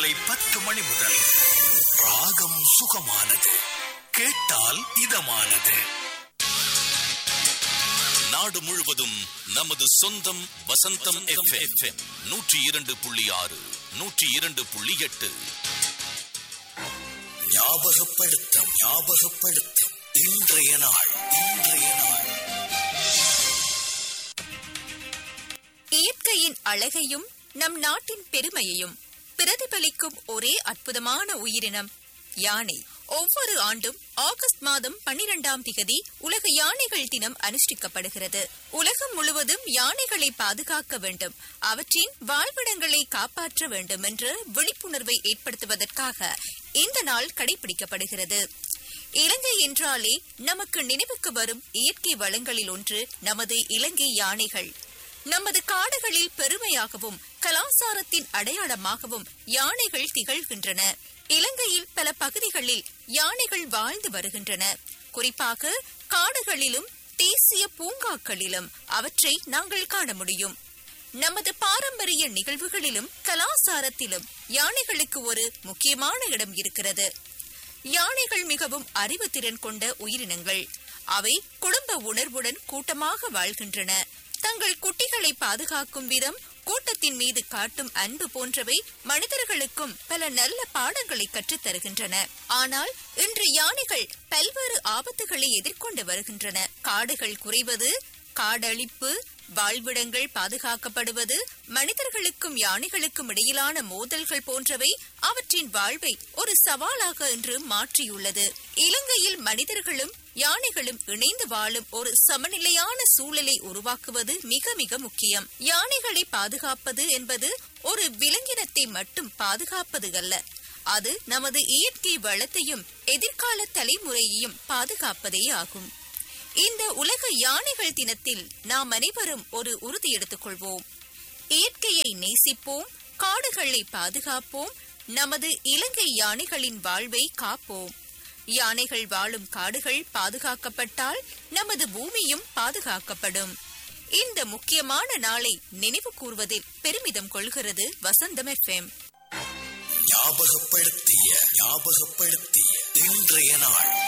காலை பத்து மணி முதல் ராகம் சுகமானது கேட்டால் இதமானது நாடு முழுவதும் நமது சொந்தம் வசந்தம் எஃப்எம் நூற்றி இரண்டு புள்ளி ஆறு நூற்றி இரண்டு புள்ளி எட்டு ஞாபகப்படுத்த ஞாபகப்படுத்த இன்றைய நாள் இன்றைய நாள் இயற்கையின் அழகையும் நம் நாட்டின் பெருமையையும் பிரதிபலிக்கும் ஒரே அற்புதமான உயிரினம் யானை ஒவ்வொரு ஆண்டும் ஆகஸ்ட் மாதம் பன்னிரெண்டாம் திகதி உலக யானைகள் தினம் அனுஷ்டிக்கப்படுகிறது உலகம் முழுவதும் யானைகளை பாதுகாக்க வேண்டும் அவற்றின் வாழ்விடங்களை காப்பாற்ற வேண்டும் என்ற விழிப்புணர்வை ஏற்படுத்துவதற்காக இந்த நாள் கடைபிடிக்கப்படுகிறது இலங்கை என்றாலே நமக்கு நினைவுக்கு வரும் இயற்கை வளங்களில் ஒன்று நமது இலங்கை யானைகள் நமது காடுகளில் பெருமையாகவும் கலாசாரத்தின் அடையாளமாகவும் யானைகள் திகழ்கின்றன இலங்கையில் பல பகுதிகளில் யானைகள் வாழ்ந்து வருகின்றன குறிப்பாக காடுகளிலும் தேசிய பூங்காக்களிலும் அவற்றை நாங்கள் காண முடியும் நமது பாரம்பரிய நிகழ்வுகளிலும் கலாசாரத்திலும் யானைகளுக்கு ஒரு முக்கியமான இடம் இருக்கிறது யானைகள் மிகவும் அறிவுத்திறன் கொண்ட உயிரினங்கள் அவை குடும்ப உணர்வுடன் கூட்டமாக வாழ்கின்றன தங்கள் குட்டிகளை பாதுகாக்கும் விதம் கூட்டத்தின் மீது காட்டும் அன்பு போன்றவை மனிதர்களுக்கும் பல நல்ல பாடங்களை கற்றுத் தருகின்றன ஆனால் இன்று யானைகள் பல்வேறு ஆபத்துகளை எதிர்கொண்டு வருகின்றன காடுகள் குறைவது காடழிப்பு வாழ்விடங்கள் பாதுகாக்கப்படுவது மனிதர்களுக்கும் யானைகளுக்கும் இடையிலான மோதல்கள் போன்றவை அவற்றின் வாழ்வை ஒரு சவாலாக இன்று மாற்றியுள்ளது இலங்கையில் மனிதர்களும் யானைகளும் இணைந்து வாழும் ஒரு சமநிலையான சூழலை உருவாக்குவது மிக மிக முக்கியம் யானைகளை பாதுகாப்பது என்பது ஒரு விலங்கினத்தை மட்டும் பாதுகாப்பது அல்ல அது நமது இயற்கை வளத்தையும் எதிர்கால தலைமுறையையும் பாதுகாப்பதே ஆகும் இந்த உலக யானைகள் தினத்தில் நாம் அனைவரும் ஒரு உறுதி எடுத்துக் கொள்வோம் இயற்கையை நேசிப்போம் காடுகளை பாதுகாப்போம் நமது இலங்கை யானைகளின் வாழ்வை காப்போம் யானைகள் வாழும் காடுகள் பாதுகாக்கப்பட்டால் நமது பூமியும் பாதுகாக்கப்படும் இந்த முக்கியமான நாளை நினைவு கூர்வதில் பெருமிதம் கொள்கிறது வசந்தம் எஃப்எம் ஞாபகப்படுத்திய ஞாபகப்படுத்திய இன்றைய நாள்